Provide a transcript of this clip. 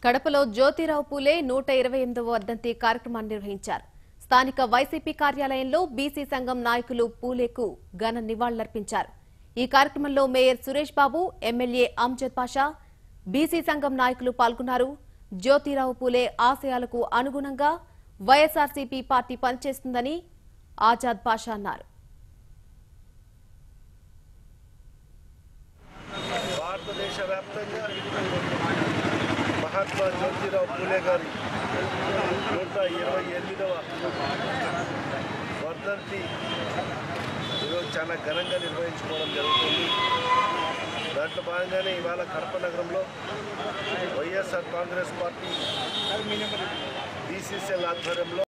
కడపలో జ్యోతిరావు పూలే నూట ఇరవై ఎనిమిదవ వర్ధంతి కార్యక్రమాన్ని నిర్వహించారు స్థానిక వైసీపీ కార్యాలయంలో బీసీ సంఘం నాయకులు పూలేకు ఘన నివాళులర్పించారు ఈ కార్యక్రమంలో mayor Suresh Babu MLA Amjad Pasha BC సంఘం నాయకులు పాల్గొన్నారు జ్యోతిరావు పూలే ఆశయాలకు అనుగుణంగా వైఎస్ఆర్సీపీ పార్టీ పనిచేస్తుందని ఆజాద్ పాషా అన్నారు భారతదేశ వ్యాప్తంగా మహాత్మా జ్యోతిరావు పూలే గారి నూట ఇరవై ఎనిమిదవ వర్ధంతి ఈరోజు చాలా ఘనంగా నిర్వహించుకోవడం జరుగుతుంది దాంట్లో భాగంగానే ఇవాళ కడప నగరంలో వైఎస్ఆర్ కాంగ్రెస్ పార్టీ బీసీసీఎల్ ఆధ్వర్యంలో